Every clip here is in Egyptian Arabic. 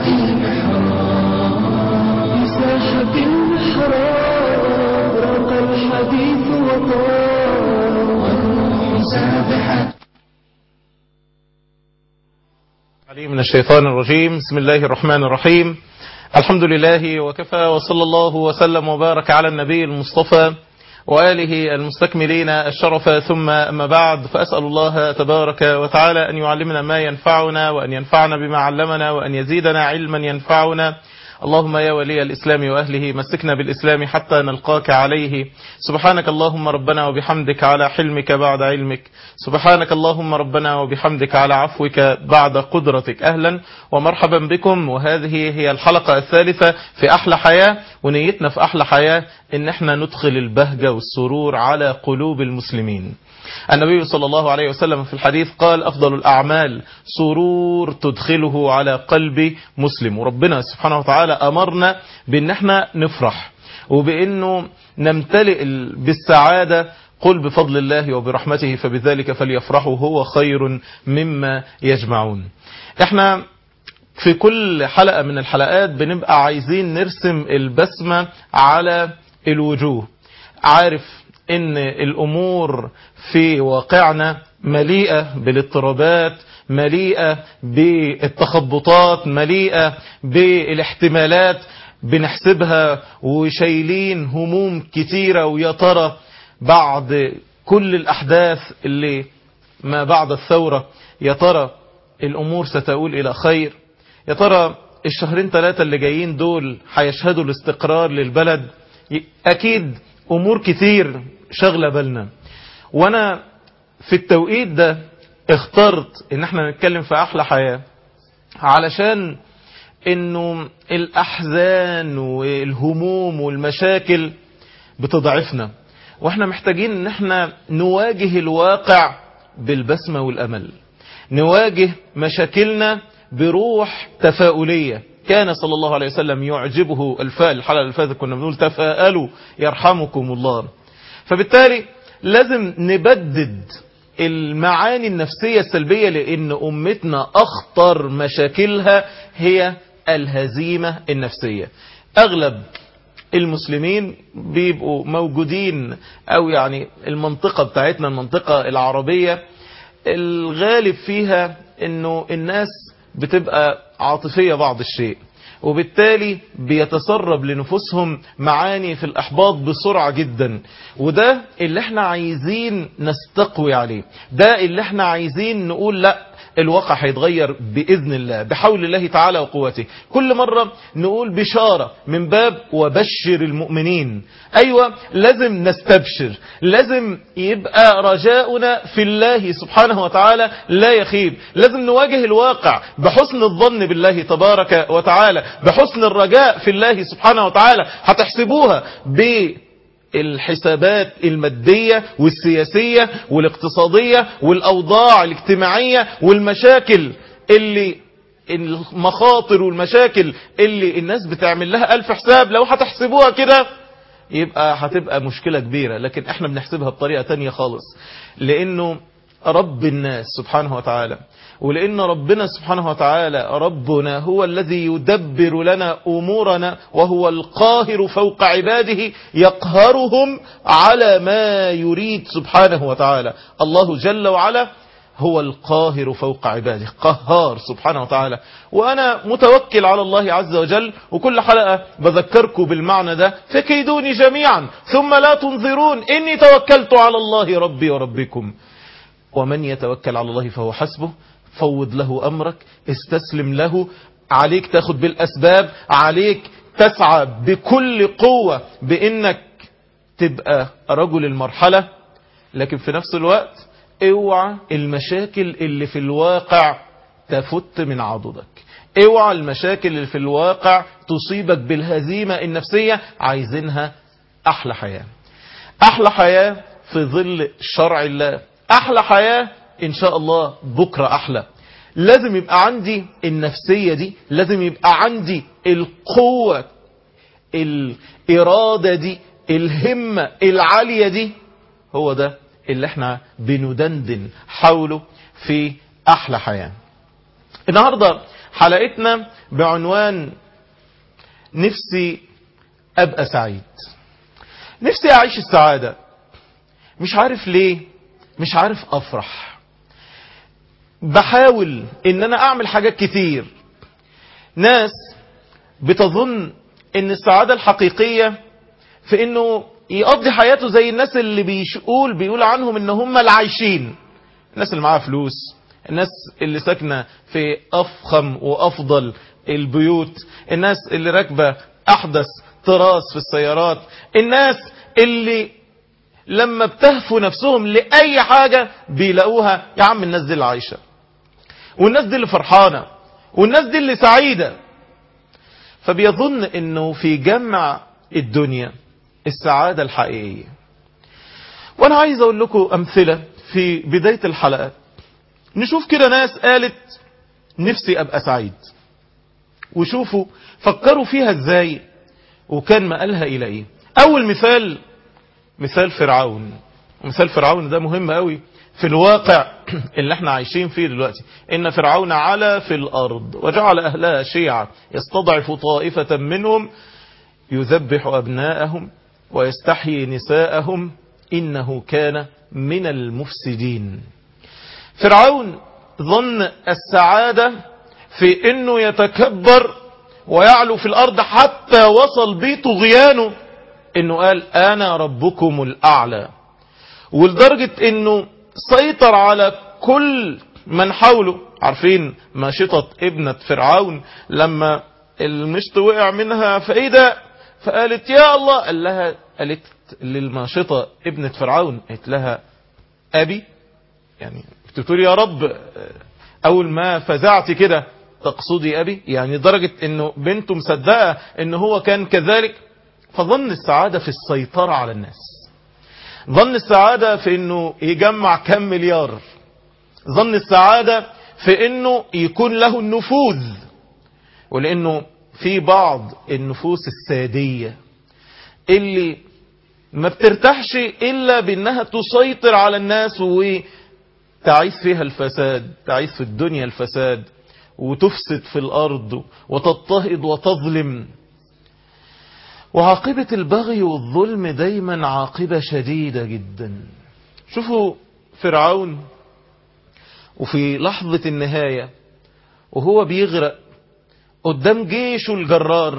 ساحة المحراب في ساحة المحراب راق الحديث وطار والروح سابحة علي من الشيطان الرجيم بسم الله الرحمن الرحيم الحمد لله وكفى وصلى الله وسلم وبارك على النبي المصطفى وآله المستكملين الشرف ثم أما بعد فأسأل الله تبارك وتعالى أن يعلمنا ما ينفعنا وأن ينفعنا بما علمنا وأن يزيدنا علما ينفعنا اللهم يا ولي الإسلام وأهله مسكنا بالإسلام حتى نلقاك عليه سبحانك اللهم ربنا وبحمدك على حلمك بعد علمك سبحانك اللهم ربنا وبحمدك على عفوك بعد قدرتك أهلا ومرحبا بكم وهذه هي الحلقة الثالثة في أحلى حياة ونيتنا في أحلى حياة إن احنا ندخل البهجة والسرور على قلوب المسلمين النبي صلى الله عليه وسلم في الحديث قال أفضل الأعمال سرور تدخله على قلب مسلم وربنا سبحانه وتعالى أمرنا بأن احنا نفرح وبأنه نمتلئ بالسعادة قل بفضل الله وبرحمته فبذلك فليفرحوا هو خير مما يجمعون احنا في كل حلقة من الحلقات بنبقى عايزين نرسم البسمة على الوجوه عارف ان الامور في واقعنا مليئة بالاضطرابات مليئة بالتخبطات مليئة بالاحتمالات بنحسبها وشايلين هموم كتيرة ويا ترى بعد كل الأحداث اللي ما بعد الثورة يا ترى الأمور ستؤول إلى خير يا ترى الشهرين ثلاثة اللي جايين دول هيشهدوا الاستقرار للبلد أكيد أمور كتير شغلة بالنا وأنا في التوقيت ده اخترت ان احنا نتكلم في أحلى حياة علشان انه الأحزان والهموم والمشاكل بتضعفنا واحنا محتاجين ان احنا نواجه الواقع بالبسمة والأمل نواجه مشاكلنا بروح تفاؤلية كان صلى الله عليه وسلم يعجبه الفاء الحلقة اللي فاتت كنا بنقول تفاءلوا يرحمكم الله فبالتالي لازم نبدد المعاني النفسية السلبية لأن أمتنا أخطر مشاكلها هي الهزيمة النفسية أغلب المسلمين بيبقوا موجودين أو يعني المنطقة بتاعتنا المنطقة العربية الغالب فيها أنه الناس بتبقى عاطفية بعض الشيء وبالتالي بيتسرب لنفوسهم معاني في الأحباط بسرعة جدا وده اللي احنا عايزين نستقوي عليه ده اللي احنا عايزين نقول لا الواقع هيتغير بإذن الله بحول الله تعالى وقوته كل مرة نقول بشارة من باب وبشر المؤمنين أيوة لازم نستبشر لازم يبقى رجاؤنا في الله سبحانه وتعالى لا يخيب لازم نواجه الواقع بحسن الظن بالله تبارك وتعالى بحسن الرجاء في الله سبحانه وتعالى هتحسبوها ب الحسابات المادية والسياسية والاقتصادية والأوضاع الاجتماعية والمشاكل اللي المخاطر والمشاكل اللي الناس بتعمل لها ألف حساب لو هتحسبوها كده يبقى هتبقى مشكلة كبيرة لكن احنا بنحسبها بطريقة تانية خالص لأنه رب الناس سبحانه وتعالى ولأن ربنا سبحانه وتعالى ربنا هو الذي يدبر لنا أمورنا وهو القاهر فوق عباده يقهرهم على ما يريد سبحانه وتعالى الله جل وعلا هو القاهر فوق عباده قهار سبحانه وتعالى وأنا متوكل على الله عز وجل وكل حلقة بذكركم بالمعنى ده فكيدوني جميعا ثم لا تنظرون إني توكلت على الله ربي وربكم ومن يتوكل على الله فهو حسبه فوض له أمرك استسلم له عليك تاخد بالأسباب عليك تسعى بكل قوة بأنك تبقى رجل المرحلة لكن في نفس الوقت اوعى المشاكل اللي في الواقع تفت من عضدك اوعى المشاكل اللي في الواقع تصيبك بالهزيمة النفسية عايزينها أحلى حياة أحلى حياة في ظل شرع الله أحلى حياة إن شاء الله بكرة أحلى لازم يبقى عندي النفسية دي لازم يبقى عندي القوة الإرادة دي الهمة العالية دي هو ده اللي احنا بندندن حوله في أحلى حياة النهاردة حلقتنا بعنوان نفسي أبقى سعيد نفسي أعيش السعادة مش عارف ليه مش عارف أفرح بحاول إن أنا أعمل حاجات كتير ناس بتظن إن السعادة الحقيقية في إنه يقضي حياته زي الناس اللي بيقول بيقول عنهم إن هم العايشين الناس اللي معاها فلوس الناس اللي ساكنة في أفخم وأفضل البيوت الناس اللي راكبة أحدث طراز في السيارات الناس اللي لما بتهفوا نفسهم لأي حاجة بيلاقوها يا عم الناس دي اللي عايشة والناس دي اللي فرحانة والناس دي اللي سعيدة فبيظن انه في جمع الدنيا السعادة الحقيقية وانا عايز اقول لكم امثلة في بداية الحلقة نشوف كده ناس قالت نفسي ابقى سعيد وشوفوا فكروا فيها ازاي وكان مقالها الى ايه اول مثال مثال فرعون مثال فرعون ده مهم قوي في الواقع اللي احنا عايشين فيه دلوقتي ان فرعون علا في الارض وجعل اهلها شيعا يستضعف طائفة منهم يذبح ابناءهم ويستحيي نساءهم انه كان من المفسدين فرعون ظن السعادة في انه يتكبر ويعلو في الارض حتى وصل بيه طغيانه انه قال انا ربكم الاعلى ولدرجة انه سيطر على كل من حوله عارفين ماشطة ابنة فرعون لما المشط وقع منها فايه فقالت يا الله قال لها قالت للماشطة ابنة فرعون قالت لها ابي يعني بتقول يا رب اول ما فزعت كده تقصدي ابي يعني درجة انه بنته مصدقة ان هو كان كذلك فظن السعادة في السيطرة على الناس ظن السعادة في انه يجمع كم مليار ظن السعادة في انه يكون له النفوذ ولانه في بعض النفوس السادية اللي ما بترتاحش الا بانها تسيطر على الناس وتعيث فيها الفساد تعيث في الدنيا الفساد وتفسد في الارض وتضطهد وتظلم وعاقبة البغي والظلم دايما عاقبة شديدة جدا شوفوا فرعون وفي لحظة النهاية وهو بيغرق قدام جيشه الجرار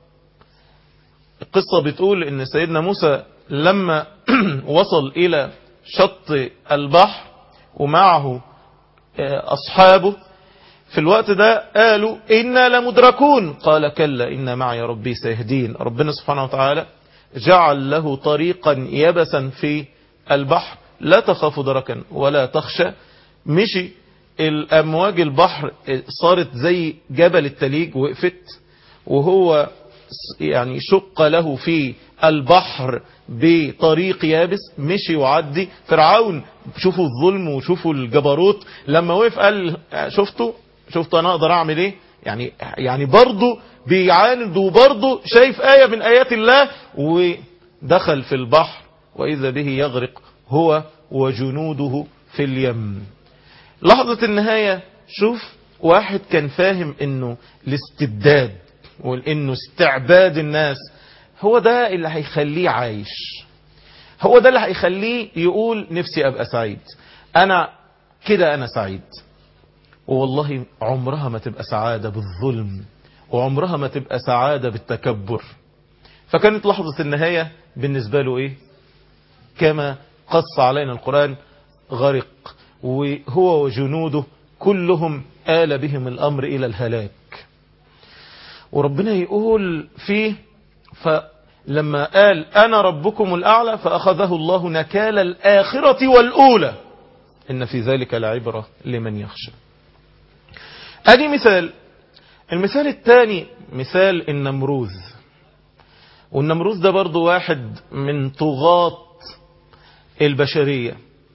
القصة بتقول ان سيدنا موسى لما وصل الى شط البحر ومعه اصحابه في الوقت ده قالوا إنا لمدركون قال كلا إن معي ربي سيهدين ربنا سبحانه وتعالى جعل له طريقا يبسا في البحر لا تخاف دركا ولا تخشى مشي الأمواج البحر صارت زي جبل التليج وقفت وهو يعني شق له في البحر بطريق يابس مشي وعدي فرعون شوفوا الظلم وشوفوا الجبروت لما وقف قال شفتوا شفتوا انا اقدر اعمل ايه يعني يعني برضه بيعاند وبرضه شايف آية من آيات الله ودخل في البحر وإذا به يغرق هو وجنوده في اليم لحظة النهاية شوف واحد كان فاهم انه الاستبداد وانه استعباد الناس هو ده اللي هيخليه عايش هو ده اللي هيخليه يقول نفسي ابقى سعيد انا كده انا سعيد والله عمرها ما تبقى سعادة بالظلم وعمرها ما تبقى سعادة بالتكبر فكانت لحظة النهاية بالنسبة له ايه كما قص علينا القرآن غرق وهو وجنوده كلهم آل بهم الأمر إلى الهلاك وربنا يقول فيه فلما قال أنا ربكم الأعلى فأخذه الله نكال الآخرة والأولى إن في ذلك لعبرة لمن يخشى ادي مثال المثال الثاني مثال النمروذ والنمروذ ده برضو واحد من طغاة البشرية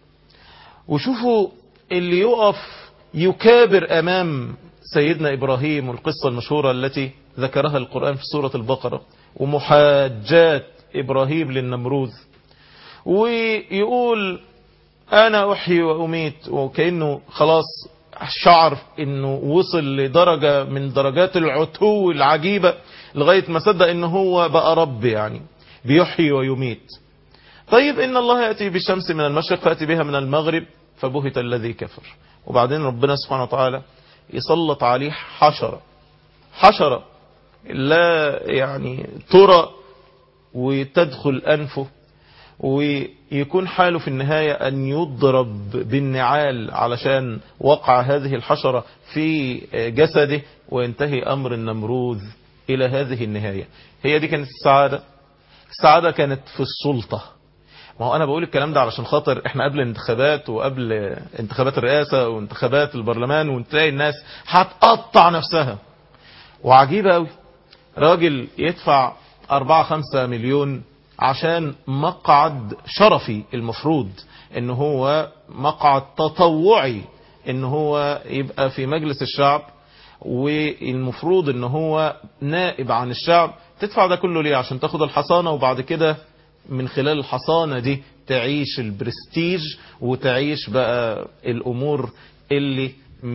وشوفوا اللي يقف يكابر امام سيدنا ابراهيم والقصة المشهورة التي ذكرها القرآن في سورة البقرة ومحاجات ابراهيم للنمروذ ويقول انا احيي واميت وكأنه خلاص شعر انه وصل لدرجة من درجات العتو العجيبة لغاية ما صدق انه هو بقى رب يعني بيحيي ويميت طيب ان الله يأتي بالشمس من المشرق فأتي بها من المغرب فبهت الذي كفر وبعدين ربنا سبحانه وتعالى يسلط عليه حشرة حشرة لا يعني ترى وتدخل أنفه ويكون حاله في النهاية أن يضرب بالنعال علشان وقع هذه الحشرة في جسده وينتهي أمر النمروذ إلى هذه النهاية هي دي كانت السعادة السعادة كانت في السلطة ما هو أنا بقول الكلام ده علشان خاطر إحنا قبل الانتخابات وقبل انتخابات الرئاسة وانتخابات البرلمان وتلاقي الناس هتقطع نفسها وعجيبة قوي راجل يدفع 4-5 مليون عشان مقعد شرفي المفروض ان هو مقعد تطوعي ان هو يبقى في مجلس الشعب والمفروض ان هو نائب عن الشعب تدفع ده كله ليه عشان تاخد الحصانة وبعد كده من خلال الحصانة دي تعيش البرستيج وتعيش بقى الامور اللي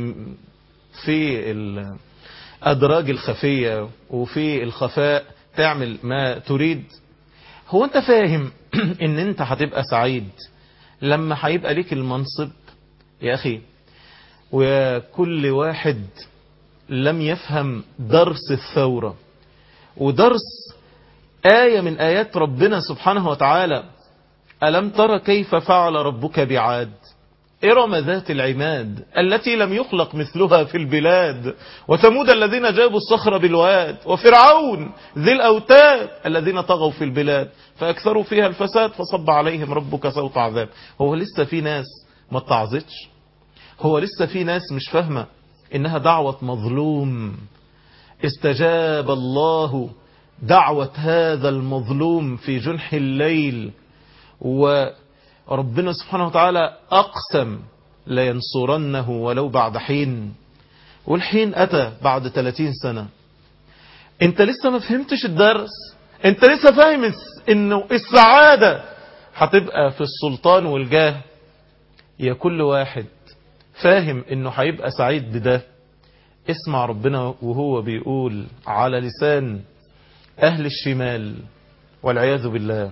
في الادراج الخفية وفي الخفاء تعمل ما تريد هو انت فاهم ان انت هتبقى سعيد لما هيبقى ليك المنصب يا اخي وكل واحد لم يفهم درس الثورة ودرس آية من آيات ربنا سبحانه وتعالى ألم تر كيف فعل ربك بعاد إرم ذات العماد التي لم يخلق مثلها في البلاد وثمود الذين جابوا الصخر بالواد وفرعون ذي الأوتاد الذين طغوا في البلاد فأكثروا فيها الفساد فصب عليهم ربك صوت عذاب هو لسه في ناس ما اتعظتش هو لسه في ناس مش فاهمة إنها دعوة مظلوم استجاب الله دعوة هذا المظلوم في جنح الليل و ربنا سبحانه وتعالى أقسم لينصرنه ولو بعد حين والحين أتى بعد 30 سنة انت لسه ما فهمتش الدرس انت لسه فاهم انه السعادة هتبقى في السلطان والجاه يا كل واحد فاهم انه هيبقى سعيد بده اسمع ربنا وهو بيقول على لسان اهل الشمال والعياذ بالله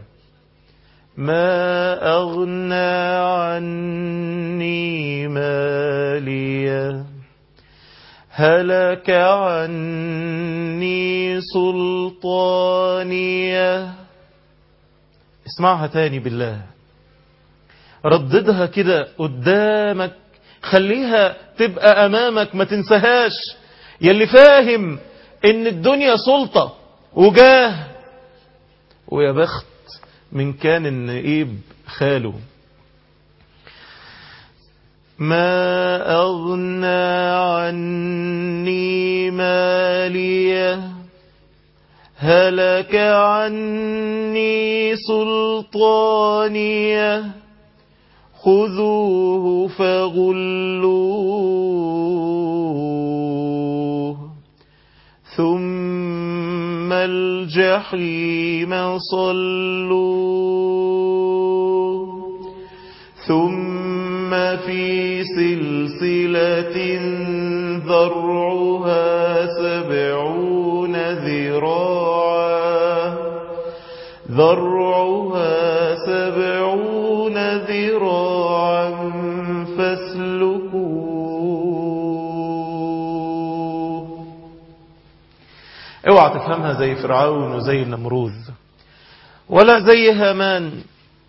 ما أغنى عني ماليا هلك عني سلطانيا اسمعها تاني بالله رددها كده قدامك خليها تبقى أمامك ما تنساهاش يلي فاهم ان الدنيا سلطة وجاه ويا بخت من كان النئيب خاله ما أغنى عني مالية هلك عني سلطانية خذوه فغلوه ثم الجحيم صلوه ثم في سلسلة ذرعها سبعون ذراعا ذرعها سبعون ذراعا فاسلكوه اوعى تفهمها زي فرعون وزي النمروذ ولا زي هامان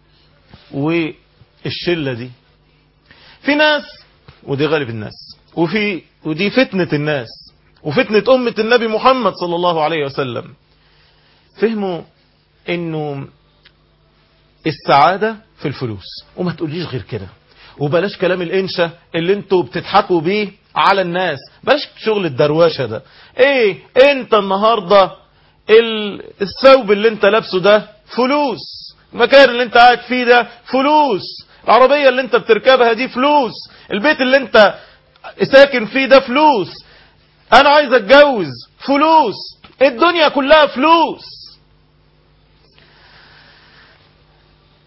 والشلة دي في ناس ودي غالب الناس وفي ودي فتنة الناس وفتنة أمة النبي محمد صلى الله عليه وسلم فهموا انه السعادة في الفلوس وما تقوليش غير كده وبلاش كلام الانشا اللي انتوا بتضحكوا بيه على الناس بلاش شغل الدرواشة ده ايه انت النهاردة الثوب اللي انت لابسه ده فلوس المكان اللي انت قاعد فيه ده فلوس العربية اللي انت بتركبها دي فلوس البيت اللي انت ساكن فيه ده فلوس انا عايز اتجوز فلوس الدنيا كلها فلوس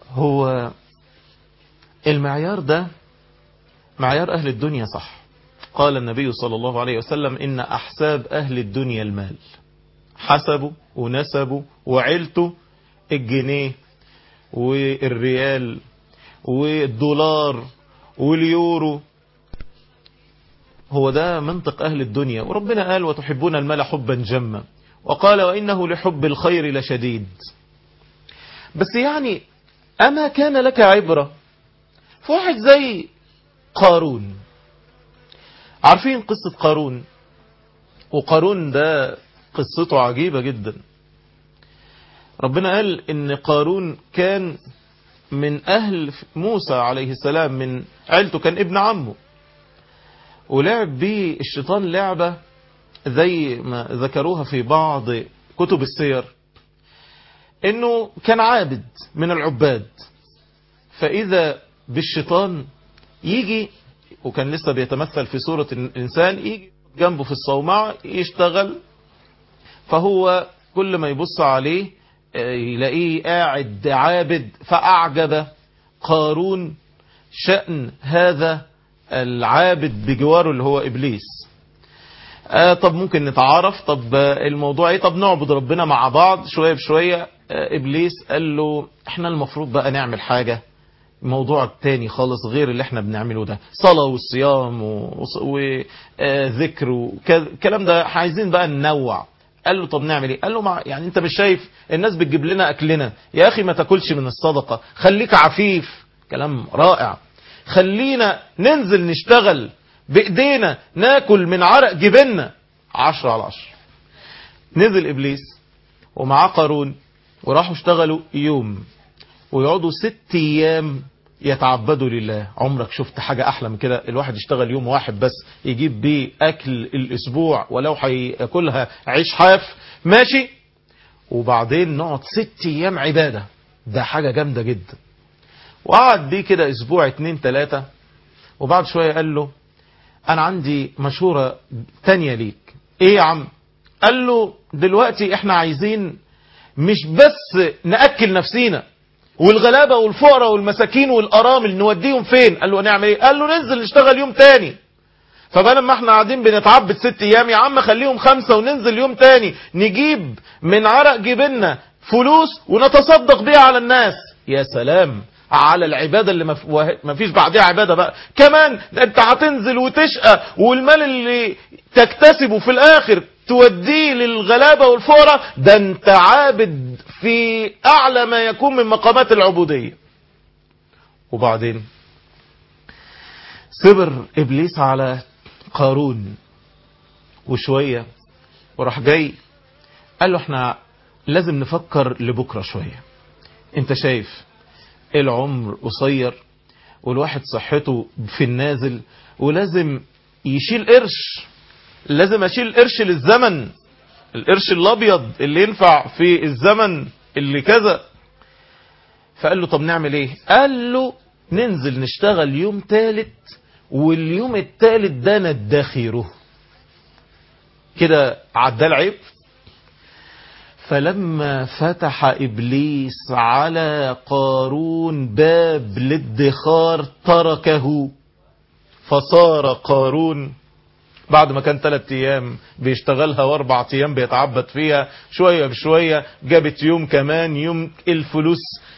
هو المعيار ده معيار أهل الدنيا صح قال النبي صلى الله عليه وسلم إن أحساب أهل الدنيا المال حسبوا ونسبوا وعلتوا الجنيه والريال والدولار واليورو هو ده منطق أهل الدنيا وربنا قال وتحبون المال حبا جما وقال وإنه لحب الخير لشديد بس يعني أما كان لك عبرة في واحد زي قارون عارفين قصة قارون وقارون ده قصته عجيبة جدا ربنا قال ان قارون كان من اهل موسى عليه السلام من عيلته كان ابن عمه ولعب بيه الشيطان لعبة زي ما ذكروها في بعض كتب السير انه كان عابد من العباد فاذا بالشيطان يجي وكان لسه بيتمثل في صورة الانسان يجي جنبه في الصومعة يشتغل فهو كل ما يبص عليه يلاقيه قاعد عابد فأعجب قارون شأن هذا العابد بجواره اللي هو إبليس آه طب ممكن نتعارف طب الموضوع ايه طب نعبد ربنا مع بعض شوية بشوية آه إبليس قال له احنا المفروض بقى نعمل حاجة موضوع تاني خالص غير اللي احنا بنعمله ده صلاة والصيام وذكر والكلام ده عايزين بقى ننوع قال له طب نعمل ايه قال له مع يعني انت مش شايف الناس بتجيب لنا اكلنا يا اخي ما تاكلش من الصدقة خليك عفيف كلام رائع خلينا ننزل نشتغل بايدينا ناكل من عرق جبنا عشرة على عشرة نزل ابليس ومعاه قارون وراحوا اشتغلوا يوم ويقعدوا ست ايام يتعبدوا لله عمرك شفت حاجة أحلى من كده الواحد يشتغل يوم واحد بس يجيب بيه أكل الأسبوع ولو هياكلها عيش حاف ماشي وبعدين نقعد ست أيام عبادة ده حاجة جامدة جدا وقعد بيه كده أسبوع اتنين تلاتة وبعد شوية قال له أنا عندي مشورة تانية ليك إيه يا عم قال له دلوقتي احنا عايزين مش بس نأكل نفسينا والغلابة والفقراء والمساكين والأرامل نوديهم فين قال له نعمل ايه قال له ننزل نشتغل يوم تاني فبدل ما احنا قاعدين بنتعبد ست ايام يا عم خليهم خمسة وننزل يوم تاني نجيب من عرق جبنا فلوس ونتصدق بيها على الناس يا سلام على العبادة اللي ما فيش بعدها عبادة بقى كمان انت هتنزل وتشقى والمال اللي تكتسبه في الاخر توديه للغلابة والفقراء ده انت عابد في اعلى ما يكون من مقامات العبودية وبعدين صبر ابليس على قارون وشوية وراح جاي قال له احنا لازم نفكر لبكرة شوية انت شايف العمر قصير والواحد صحته في النازل ولازم يشيل قرش لازم اشيل قرش للزمن القرش الابيض اللي ينفع في الزمن اللي كذا فقال له طب نعمل ايه قال له ننزل نشتغل يوم تالت واليوم التالت ده ندخره كده عدى العيب فلما فتح إبليس على قارون باب للدخار تركه فصار قارون بعد ما كان ثلاث ايام بيشتغلها واربع ايام بيتعبد فيها شوية بشوية جابت يوم كمان يوم الفلوس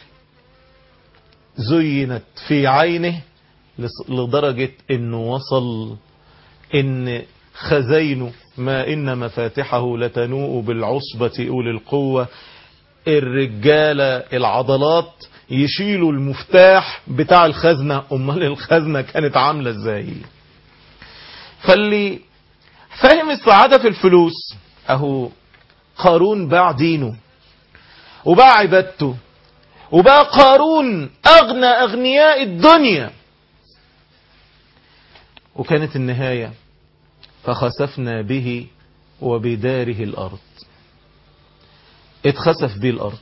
زينت في عينه لدرجة انه وصل ان خزينه ما إن مفاتحه لتنوء بالعصبة أولي القوة الرجالة العضلات يشيلوا المفتاح بتاع الخزنة أمال الخزنة كانت عاملة ازاي فاللي فاهم السعادة في الفلوس أهو قارون باع دينه وباع عبادته وبقى قارون أغنى أغنياء الدنيا وكانت النهاية فخسفنا به وبداره الأرض اتخسف به الأرض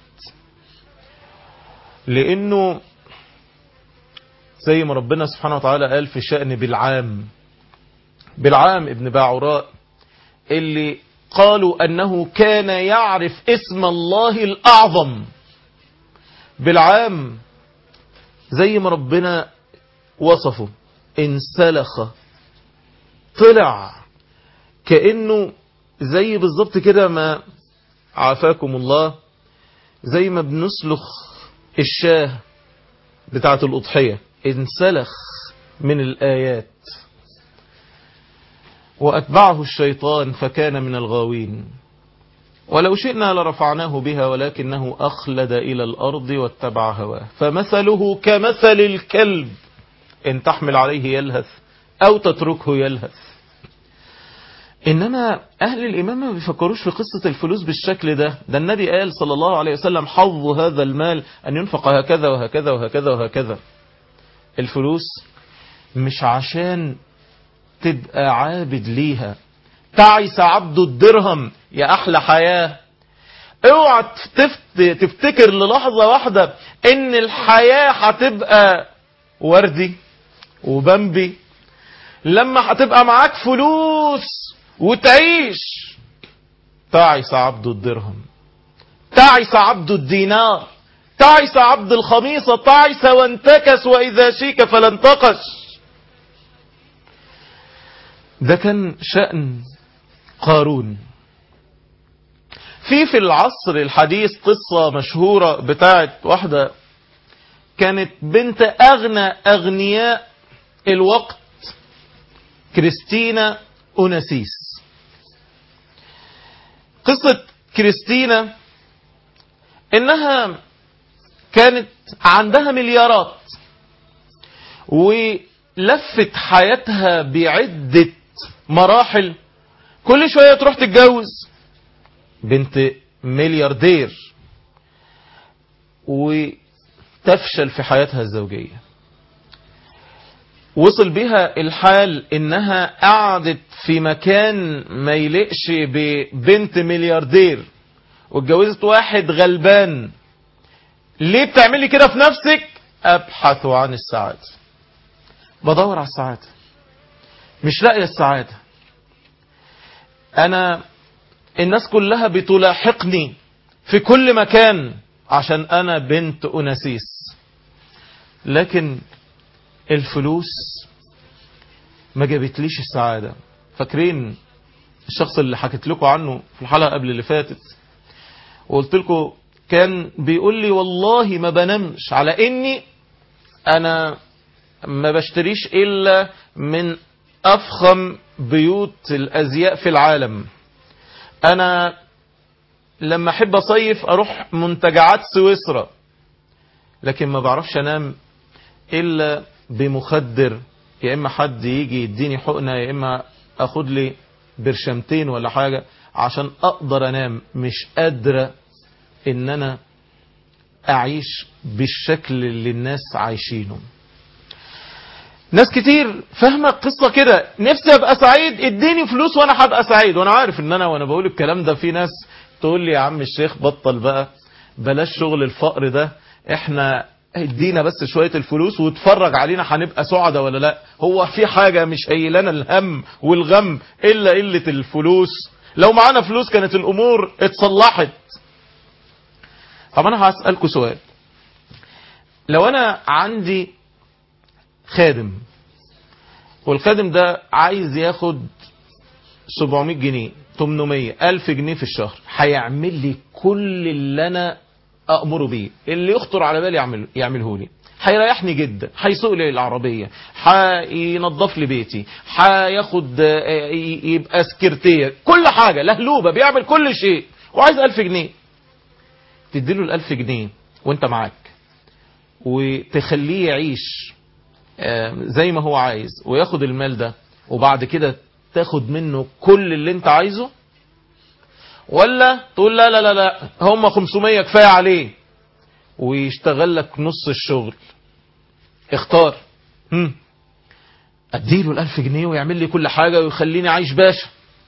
لأنه زي ما ربنا سبحانه وتعالى قال في شأن بالعام بالعام ابن باعوراء اللي قالوا أنه كان يعرف اسم الله الأعظم بالعام زي ما ربنا وصفه انسلخ طلع كأنه زي بالظبط كده ما عافاكم الله زي ما بنسلخ الشاه بتاعة الأضحية انسلخ من الآيات وأتبعه الشيطان فكان من الغاوين ولو شئنا لرفعناه بها ولكنه أخلد إلى الأرض واتبع هواه فمثله كمثل الكلب إن تحمل عليه يلهث أو تتركه يلهث إنما أهل الإمام ما بيفكروش في قصة الفلوس بالشكل ده ده النبي قال صلى الله عليه وسلم حظ هذا المال أن ينفق هكذا وهكذا وهكذا وهكذا الفلوس مش عشان تبقى عابد ليها تعس عبد الدرهم يا أحلى حياة اوعى تفتكر للحظة واحدة ان الحياة هتبقى وردي وبمبي لما هتبقى معاك فلوس وتعيش تعس عبد الدرهم تعس عبد الدينار تعس عبد الخميصة تعس وانتكس وإذا شيك فلا انتقش ده كان شأن قارون في في العصر الحديث قصة مشهورة بتاعت واحدة كانت بنت أغنى أغنياء الوقت كريستينا أوناسيس قصة كريستينا إنها كانت عندها مليارات ولفت حياتها بعدة مراحل كل شوية تروح تتجوز بنت ملياردير وتفشل في حياتها الزوجية وصل بها الحال انها قعدت في مكان ما يلقش ببنت ملياردير واتجوزت واحد غلبان ليه بتعملي كده في نفسك ابحث عن السعادة بدور على السعادة مش لاقي السعادة انا الناس كلها بتلاحقني في كل مكان عشان انا بنت اناسيس لكن الفلوس ما جابتليش السعادة فاكرين الشخص اللي حكيت لكم عنه في الحلقة قبل اللي فاتت وقلت لكم كان بيقول لي والله ما بنامش على اني انا ما بشتريش الا من افخم بيوت الازياء في العالم انا لما احب اصيف اروح منتجعات سويسرا لكن ما بعرفش انام الا بمخدر يا اما حد يجي يديني حقنة يا اما اخد لي برشمتين ولا حاجة عشان اقدر انام مش قادرة ان انا اعيش بالشكل اللي الناس عايشينه ناس كتير فاهمة القصة كده نفسي ابقى سعيد اديني فلوس وانا هبقى سعيد وانا عارف ان انا وانا بقول الكلام ده في ناس تقول لي يا عم الشيخ بطل بقى بلاش شغل الفقر ده احنا ادينا بس شوية الفلوس واتفرج علينا هنبقى سعداء ولا لا هو في حاجة مش هيلنا الهم والغم الا قلة الفلوس لو معانا فلوس كانت الامور اتصلحت طب انا هسألكوا سؤال لو انا عندي خادم والخادم ده عايز ياخد 700 جنيه 800 ألف جنيه في الشهر هيعمل لي كل اللي أنا أأمره بيه اللي يخطر على بالي يعمل يعمله لي هيريحني جدا هيسوق لي العربية هينظف لي بيتي هياخد يبقى سكرتير كل حاجة لهلوبة بيعمل كل شيء وعايز ألف جنيه تديله الألف جنيه وانت معاك وتخليه يعيش زي ما هو عايز وياخد المال ده وبعد كده تاخد منه كل اللي انت عايزه ولا تقول لا لا لا لا هم 500 كفاية عليه ويشتغل لك نص الشغل اختار هم. اديله الالف جنيه ويعمل لي كل حاجة ويخليني عايش باشا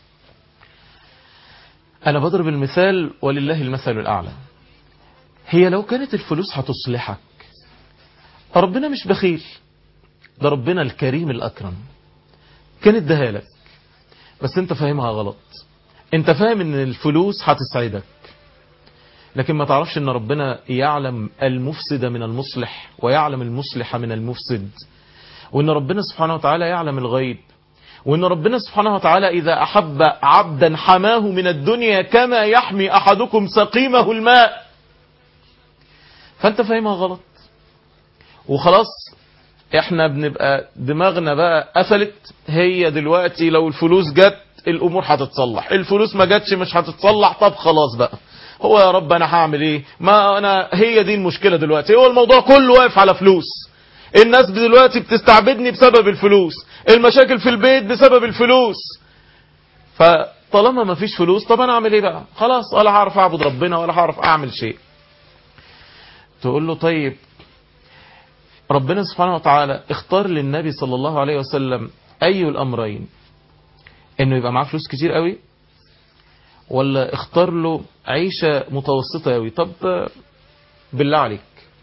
انا بضرب المثال ولله المثل الاعلى هي لو كانت الفلوس هتصلحك ربنا مش بخيل ده ربنا الكريم الأكرم كان اداها لك بس انت فاهمها غلط انت فاهم ان الفلوس هتسعدك لكن ما تعرفش ان ربنا يعلم المفسد من المصلح ويعلم المصلح من المفسد وان ربنا سبحانه وتعالى يعلم الغيب وان ربنا سبحانه وتعالى اذا احب عبدا حماه من الدنيا كما يحمي احدكم سقيمه الماء فانت فاهمها غلط وخلاص احنا بنبقى دماغنا بقى قفلت هي دلوقتي لو الفلوس جت الامور هتتصلح الفلوس ما جاتش مش هتتصلح طب خلاص بقى هو يا رب انا هعمل ايه ما انا هي دي المشكلة دلوقتي هو الموضوع كله واقف على فلوس الناس دلوقتي بتستعبدني بسبب الفلوس المشاكل في البيت بسبب الفلوس فطالما ما فيش فلوس طب انا اعمل ايه بقى خلاص ولا هعرف اعبد ربنا ولا هعرف اعمل شيء تقول له طيب ربنا سبحانه وتعالى اختار للنبي صلى الله عليه وسلم اي الامرين انه يبقى معاه فلوس كتير قوي ولا اختار له عيشة متوسطة قوي طب بالله عليك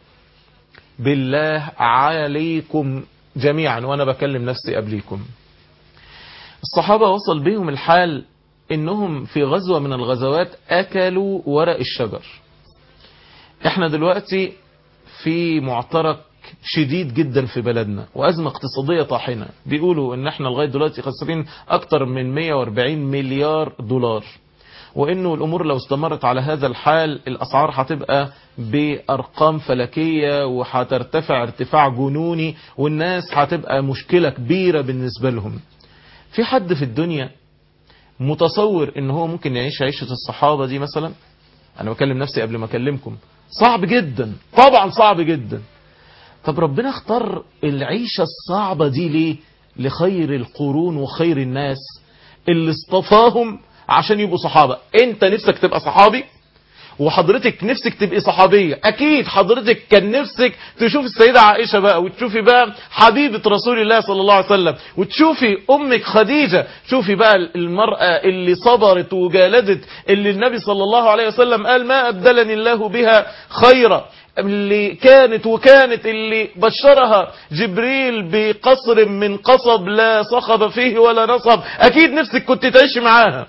بالله عليكم جميعا وانا بكلم نفسي قبليكم الصحابة وصل بهم الحال انهم في غزوة من الغزوات اكلوا ورق الشجر احنا دلوقتي في معترك شديد جدا في بلدنا وأزمة اقتصادية طاحنة بيقولوا ان احنا لغاية دلوقتي خسرين اكتر من 140 مليار دولار وانه الامور لو استمرت على هذا الحال الاسعار هتبقى بارقام فلكية وهترتفع ارتفاع جنوني والناس هتبقى مشكلة كبيرة بالنسبة لهم في حد في الدنيا متصور ان هو ممكن يعيش عيشة الصحابة دي مثلا انا بكلم نفسي قبل ما اكلمكم صعب جدا طبعا صعب جدا طب ربنا اختار العيشة الصعبة دي ليه لخير القرون وخير الناس اللي اصطفاهم عشان يبقوا صحابة انت نفسك تبقى صحابي وحضرتك نفسك تبقي صحابية اكيد حضرتك كان نفسك تشوف السيدة عائشة بقى وتشوفي بقى حبيبة رسول الله صلى الله عليه وسلم وتشوفي امك خديجة شوفي بقى المرأة اللي صبرت وجالدت اللي النبي صلى الله عليه وسلم قال ما ابدلني الله بها خيرا اللي كانت وكانت اللي بشرها جبريل بقصر من قصب لا صخب فيه ولا نصب اكيد نفسك كنت تعيش معاها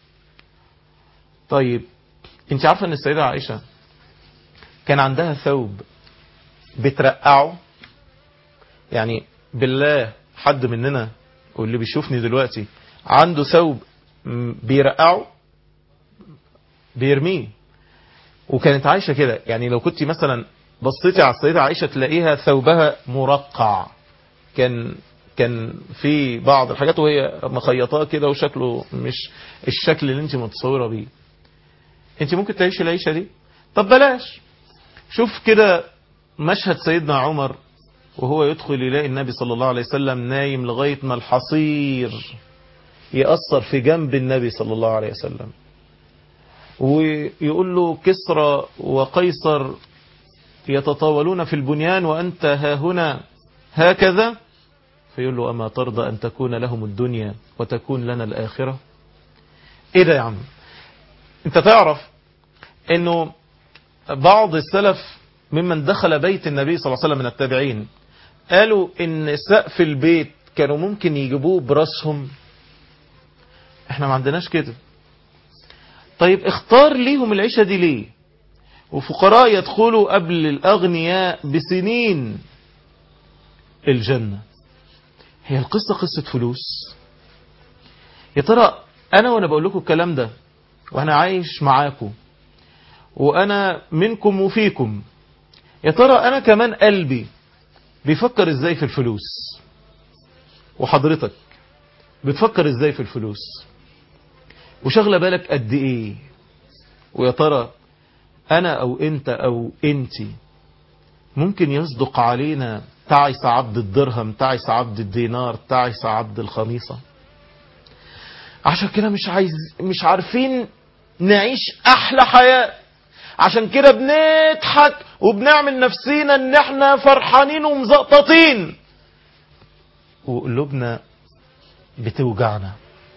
طيب انت عارفة ان السيدة عائشة كان عندها ثوب بترقعه يعني بالله حد مننا واللي بيشوفني دلوقتي عنده ثوب بيرقعه بيرميه وكانت عايشة كده يعني لو كنت مثلا بصيتي على السيدة عائشة تلاقيها ثوبها مرقع كان كان في بعض الحاجات وهي مخيطاه كده وشكله مش الشكل اللي انت متصوره بيه انت ممكن تعيشي العيشة دي طب بلاش شوف كده مشهد سيدنا عمر وهو يدخل يلاقي النبي صلى الله عليه وسلم نايم لغاية ما الحصير يأثر في جنب النبي صلى الله عليه وسلم ويقول له كسرى وقيصر يتطاولون في البنيان وأنت ها هنا هكذا فيقول له أما ترضى أن تكون لهم الدنيا وتكون لنا الآخرة إيه ده يا عم انت تعرف انه بعض السلف ممن دخل بيت النبي صلى الله عليه وسلم من التابعين قالوا ان سقف البيت كانوا ممكن يجيبوه براسهم احنا ما عندناش كده طيب اختار ليهم العيشة دي ليه وفقراء يدخلوا قبل الأغنياء بسنين الجنة هي القصة قصة فلوس يا ترى أنا وأنا بقول لكم الكلام ده وأنا عايش معاكم وأنا منكم وفيكم يا ترى أنا كمان قلبي بيفكر إزاي في الفلوس وحضرتك بتفكر إزاي في الفلوس وشغلة بالك قد إيه ويا ترى أنا أو أنت أو أنتي ممكن يصدق علينا تعس عبد الدرهم تعس عبد الدينار تعس عبد الخميصة عشان كده مش عايز مش عارفين نعيش أحلى حياة عشان كده بنضحك وبنعمل نفسينا ان احنا فرحانين ومزقططين وقلوبنا بتوجعنا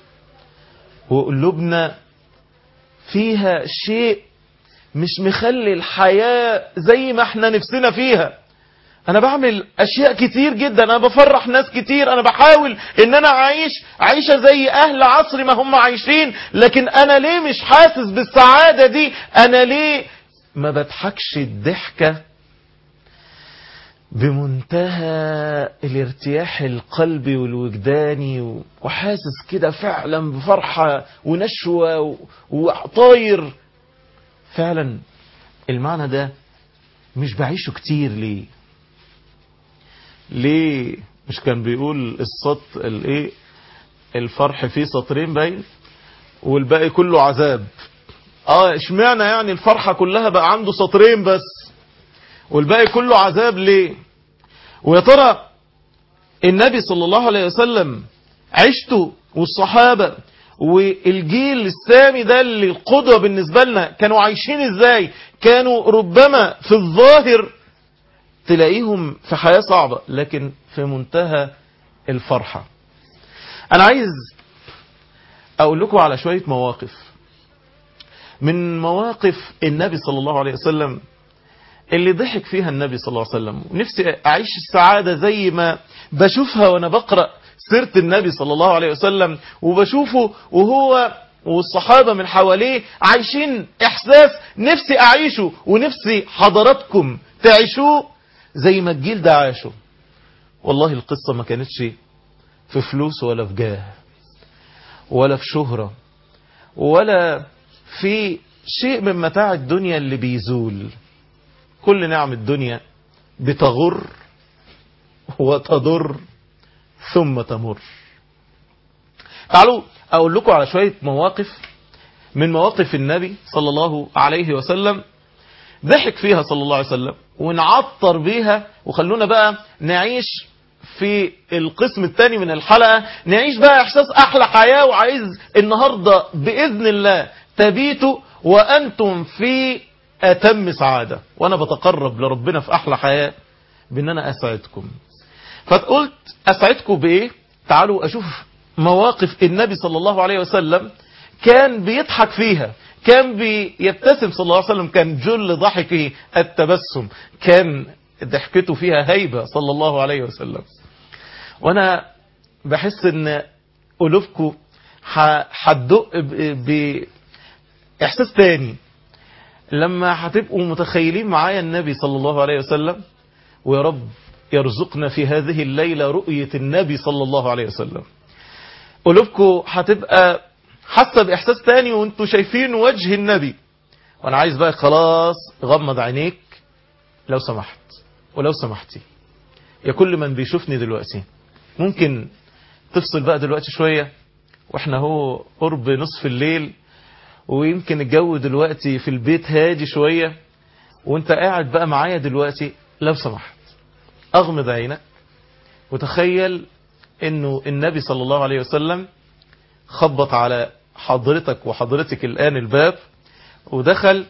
وقلوبنا فيها شيء مش مخلي الحياة زي ما احنا نفسنا فيها انا بعمل اشياء كتير جدا انا بفرح ناس كتير انا بحاول ان انا اعيش عيشة زي اهل عصري ما هم عايشين لكن انا ليه مش حاسس بالسعادة دي انا ليه ما بضحكش الضحكة بمنتهى الارتياح القلبي والوجداني وحاسس كده فعلا بفرحة ونشوة وطاير فعلا المعنى ده مش بعيشه كتير ليه ليه مش كان بيقول السط الايه الفرح فيه سطرين باين والباقي كله عذاب اه اشمعنى يعني الفرحة كلها بقى عنده سطرين بس والباقي كله عذاب ليه ويا ترى النبي صلى الله عليه وسلم عشته والصحابة والجيل السامي ده اللي القدوة بالنسبة لنا كانوا عايشين ازاي كانوا ربما في الظاهر تلاقيهم في حياة صعبة لكن في منتهى الفرحة انا عايز اقول لكم على شوية مواقف من مواقف النبي صلى الله عليه وسلم اللي ضحك فيها النبي صلى الله عليه وسلم ونفسي أعيش السعادة زي ما بشوفها وأنا بقرأ سيرة النبي صلى الله عليه وسلم وبشوفه وهو والصحابة من حواليه عايشين إحساس نفسي أعيشه ونفسي حضراتكم تعيشوه زي ما الجيل ده عاشه والله القصة ما كانتش في فلوس ولا في جاه ولا في شهرة ولا في شيء من متاع الدنيا اللي بيزول كل نعم الدنيا بتغر وتضر ثم تمر تعالوا أقول لكم على شوية مواقف من مواقف النبي صلى الله عليه وسلم ضحك فيها صلى الله عليه وسلم ونعطر بيها وخلونا بقى نعيش في القسم الثاني من الحلقة نعيش بقى احساس احلى حياة وعايز النهاردة باذن الله تبيتوا وانتم في اتم سعادة وانا بتقرب لربنا في احلى حياة بان انا اسعدكم فقلت اسعدكم بايه تعالوا اشوف مواقف النبي صلى الله عليه وسلم كان بيضحك فيها كان بيبتسم صلى الله عليه وسلم كان جل ضحكه التبسم كان ضحكته فيها هيبة صلى الله عليه وسلم وانا بحس ان قلوبكم هتدق باحساس تاني لما هتبقوا متخيلين معايا النبي صلى الله عليه وسلم ويا رب يرزقنا في هذه الليلة رؤية النبي صلى الله عليه وسلم قلوبكم هتبقى حاسه باحساس تاني وانتوا شايفين وجه النبي وانا عايز بقى خلاص غمض عينيك لو سمحت ولو سمحتي يا كل من بيشوفني دلوقتي ممكن تفصل بقى دلوقتي شوية واحنا هو قرب نصف الليل ويمكن الجو دلوقتي في البيت هادي شوية وانت قاعد بقى معايا دلوقتي لو سمحت اغمض عينك وتخيل انه النبي صلى الله عليه وسلم خبط على حضرتك وحضرتك الآن الباب ودخل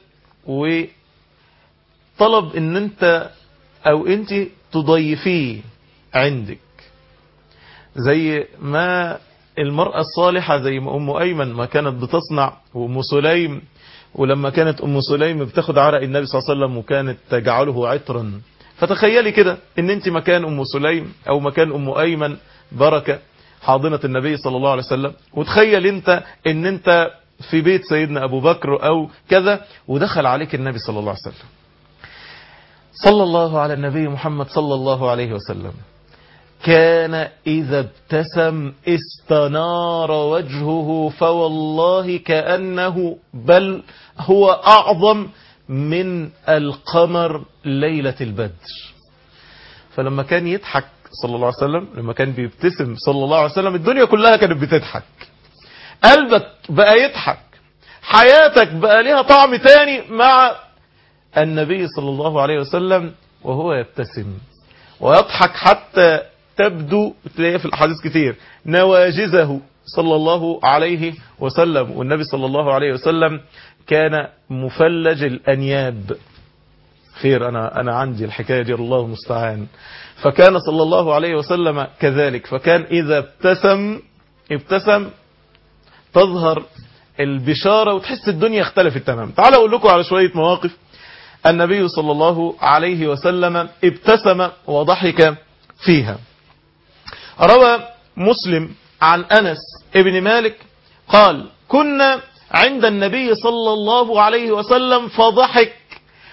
وطلب ان انت او انت تضيفيه عندك زي ما المرأة الصالحة زي ما أم أيمن ما كانت بتصنع وأم سليم ولما كانت أم سليم بتاخد عرق النبي صلى الله عليه وسلم وكانت تجعله عطرا فتخيلي كده ان انت مكان أم سليم أو مكان أم أيمن بركة حاضنة النبي صلى الله عليه وسلم وتخيل انت ان انت في بيت سيدنا ابو بكر او كذا ودخل عليك النبي صلى الله عليه وسلم صلى الله على النبي محمد صلى الله عليه وسلم كان إذا ابتسم استنار وجهه فوالله كأنه بل هو أعظم من القمر ليلة البدر فلما كان يضحك صلى الله عليه وسلم لما كان بيبتسم صلى الله عليه وسلم الدنيا كلها كانت بتضحك قلبك بقى يضحك حياتك بقى ليها طعم تاني مع النبي صلى الله عليه وسلم وهو يبتسم ويضحك حتى تبدو تلاقيها في الأحاديث كتير نواجزه صلى الله عليه وسلم والنبي صلى الله عليه وسلم كان مفلج الأنياب خير أنا, أنا عندي الحكاية دي الله المستعان فكان صلى الله عليه وسلم كذلك فكان إذا ابتسم ابتسم تظهر البشارة وتحس الدنيا اختلفت تماما تعالوا أقول لكم على شوية مواقف النبي صلى الله عليه وسلم ابتسم وضحك فيها روى مسلم عن أنس ابن مالك قال كنا عند النبي صلى الله عليه وسلم فضحك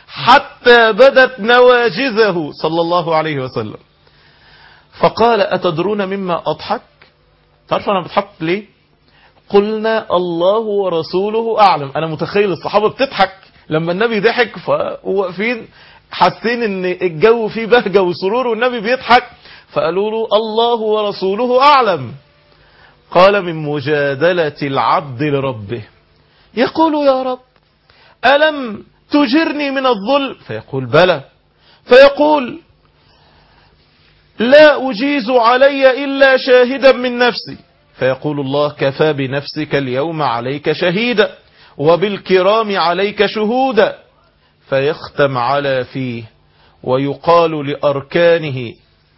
حتى بدت نواجذه صلى الله عليه وسلم فقال أتدرون مما أضحك تعرف أنا بضحك ليه قلنا الله ورسوله أعلم أنا متخيل الصحابة بتضحك لما النبي ضحك فواقفين حاسين ان الجو فيه بهجة وسرور والنبي بيضحك فقالوا له الله ورسوله أعلم قال من مجادلة العبد لربه يقول يا رب ألم تجرني من الظلم فيقول بلى فيقول لا أجيز علي إلا شاهدا من نفسي فيقول الله كفى بنفسك اليوم عليك شهيدا وبالكرام عليك شهودا فيختم على فيه ويقال لأركانه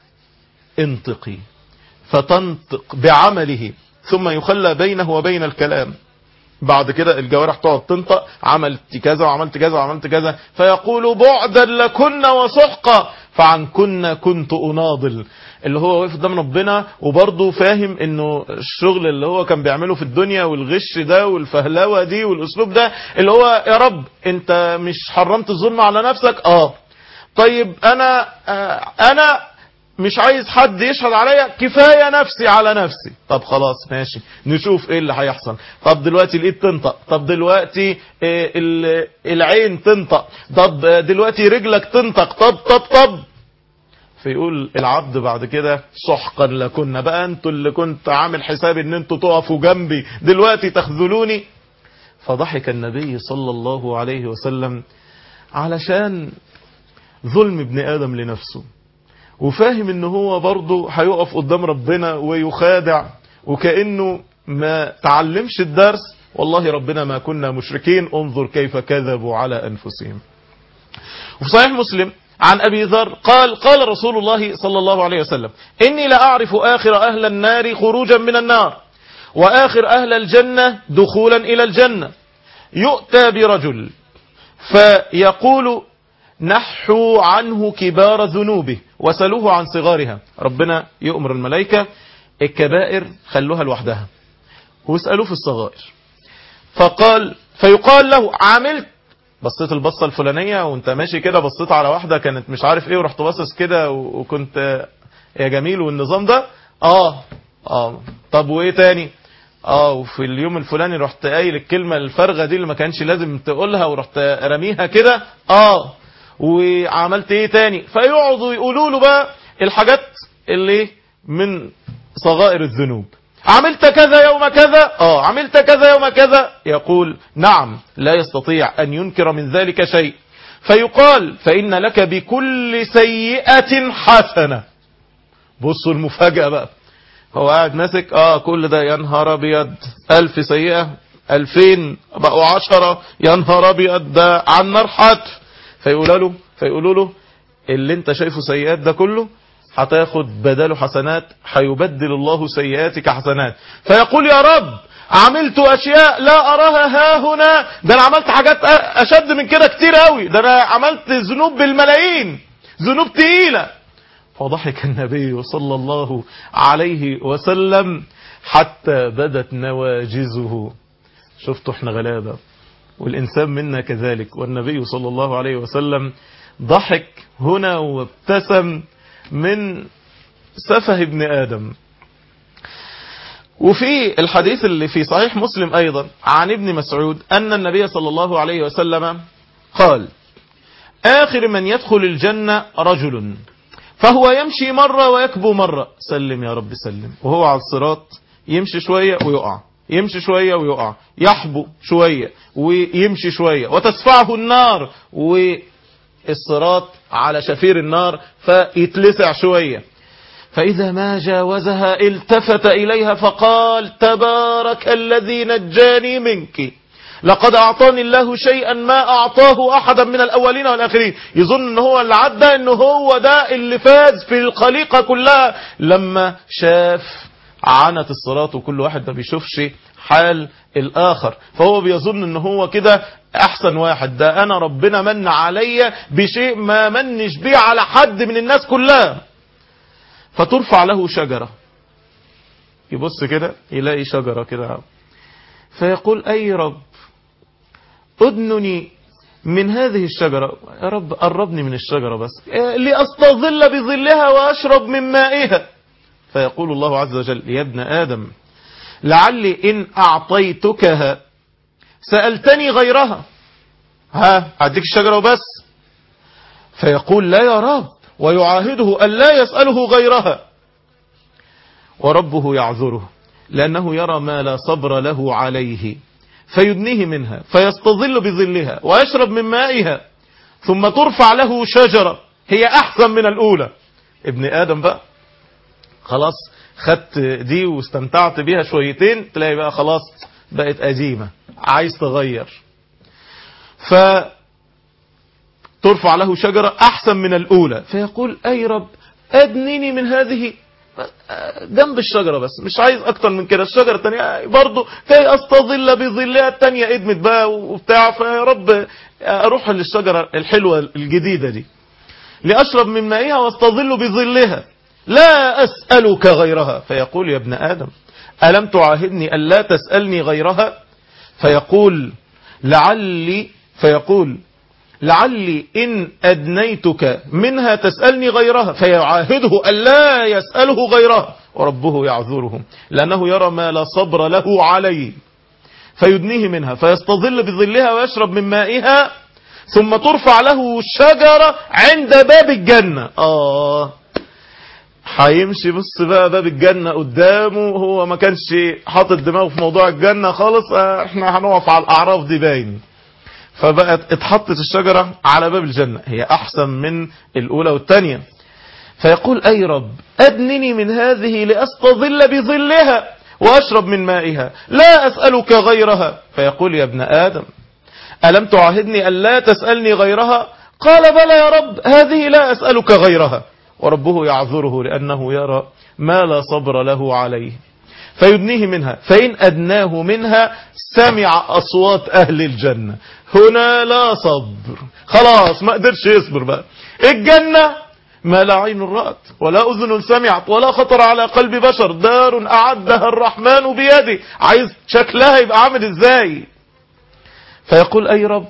انطقي فتنطق بعمله ثم يخلى بينه وبين الكلام بعد كده الجوارح تقعد تنطق عملت كذا وعملت كذا وعملت كذا فيقول بعدا لكن وسحقا فعن كنا كنت أناضل اللي هو واقف قدام ربنا وبرضه فاهم انه الشغل اللي هو كان بيعمله في الدنيا والغش ده والفهلوه دي والاسلوب ده اللي هو يا رب انت مش حرمت الظلم على نفسك اه طيب انا آه انا مش عايز حد يشهد عليا كفاية نفسي على نفسي طب خلاص ماشي نشوف ايه اللي هيحصل طب دلوقتي الايد تنطق طب دلوقتي إيه العين تنطق طب دلوقتي رجلك تنطق طب طب طب فيقول العبد بعد كده سحقا لكنا بقى انتوا اللي كنت عامل حساب ان انتوا تقفوا جنبي دلوقتي تخذلوني فضحك النبي صلى الله عليه وسلم علشان ظلم ابن ادم لنفسه وفاهم ان هو برضه هيقف قدام ربنا ويخادع وكأنه ما تعلمش الدرس والله ربنا ما كنا مشركين انظر كيف كذبوا على أنفسهم وفي صحيح مسلم عن أبي ذر قال قال رسول الله صلى الله عليه وسلم إني لأعرف آخر أهل النار خروجا من النار وآخر أهل الجنة دخولا إلى الجنة يؤتى برجل فيقول نحوا عنه كبار ذنوبه وسلوه عن صغارها ربنا يؤمر الملائكة الكبائر خلوها لوحدها واسألوه في الصغائر فقال فيقال له عملت بصيت البصة الفلانية وانت ماشي كده بصيت على واحدة كانت مش عارف ايه ورحت باصص كده وكنت يا جميل والنظام ده اه اه طب وايه تاني اه وفي اليوم الفلاني رحت قايل الكلمة الفارغة دي اللي ما كانش لازم تقولها ورحت رميها كده اه وعملت ايه تاني فيقعدوا يقولوا له بقى الحاجات اللي من صغائر الذنوب عملت كذا يوم كذا اه عملت كذا يوم كذا يقول نعم لا يستطيع ان ينكر من ذلك شيء فيقال فإن لك بكل سيئة حسنة بصوا المفاجأة بقى هو قاعد ماسك اه كل ده يا نهار ابيض الف سيئة الفين بقوا عشرة يا نهار ابيض ده عن نار حتف فيقولوا له فيقولوا له اللي انت شايفه سيئات ده كله هتاخد بداله حسنات هيبدل الله سيئاتك حسنات فيقول يا رب عملت اشياء لا اراها ها هنا ده انا عملت حاجات اشد من كده كتير قوي ده انا عملت ذنوب بالملايين ذنوب تقيلة فضحك النبي صلى الله عليه وسلم حتى بدت نواجزه شفتوا احنا غلابة والإنسان منا كذلك والنبي صلى الله عليه وسلم ضحك هنا وابتسم من سفه ابن آدم وفي الحديث اللي في صحيح مسلم أيضا عن ابن مسعود أن النبي صلى الله عليه وسلم قال آخر من يدخل الجنة رجل فهو يمشي مرة ويكبو مرة سلم يا رب سلم وهو على الصراط يمشي شوية ويقع يمشي شوية ويقع يحبو شوية ويمشي شوية وتسفعه النار والصراط على شفير النار فيتلسع شوية فإذا ما جاوزها التفت إليها فقال تبارك الذي نجاني منك لقد أعطاني الله شيئا ما أعطاه أحدا من الأولين والآخرين يظن أنه هو اللي عدى أنه هو ده اللي فاز في الخليقة كلها لما شاف عنت الصلاة وكل واحد ما بيشوفش حال الآخر فهو بيظن أنه هو كده أحسن واحد ده أنا ربنا من علي بشيء ما منش بيه على حد من الناس كلها فترفع له شجرة يبص كده يلاقي شجرة كده فيقول أي رب أدنني من هذه الشجرة يا رب قربني من الشجرة بس لأستظل بظلها وأشرب من مائها فيقول الله عز وجل يا ابن آدم لعلي إن أعطيتكها سألتني غيرها ها أديك الشجرة وبس فيقول لا يا رب ويعاهده أن لا يسأله غيرها وربه يعذره لأنه يرى ما لا صبر له عليه فيدنيه منها فيستظل بظلها ويشرب من مائها ثم ترفع له شجرة هي أحسن من الأولى ابن آدم بقى خلاص خدت دي واستمتعت بيها شويتين تلاقي بقى خلاص بقت قديمة عايز تغير فترفع له شجرة أحسن من الأولى فيقول أي رب أدنيني من هذه جنب الشجرة بس مش عايز أكتر من كده الشجرة التانية برضو كي أستظل بظلها التانية ادمت بقى وبتاع فيا رب أروح للشجرة الحلوة الجديدة دي لأشرب من مائها واستظل بظلها لا أسألك غيرها فيقول يا ابن آدم ألم تعاهدني أن لا تسألني غيرها فيقول لعلي فيقول لعلي إن أدنيتك منها تسألني غيرها فيعاهده أن لا يسأله غيرها وربه يعذره لأنه يرى ما لا صبر له عليه فيدنيه منها فيستظل بظلها ويشرب من مائها ثم ترفع له شجرة عند باب الجنة آه هيمشي بص بقى باب الجنة قدامه هو ما كانش حاطط دماغه في موضوع الجنة خالص احنا هنقف على الأعراف دي باين فبقت اتحطت الشجرة على باب الجنة هي أحسن من الأولى والثانية فيقول أي رب أدنني من هذه لأستظل بظلها وأشرب من مائها لا أسألك غيرها فيقول يا ابن آدم ألم تعاهدني أن لا تسألني غيرها قال بلى يا رب هذه لا أسألك غيرها وربه يعذره لأنه يرى ما لا صبر له عليه فيدنيه منها فإن أدناه منها سمع أصوات أهل الجنة هنا لا صبر خلاص ما قدرش يصبر بقى الجنة ما لا عين رأت ولا أذن سمعت ولا خطر على قلب بشر دار أعدها الرحمن بيده عايز شكلها يبقى عامل ازاي فيقول أي رب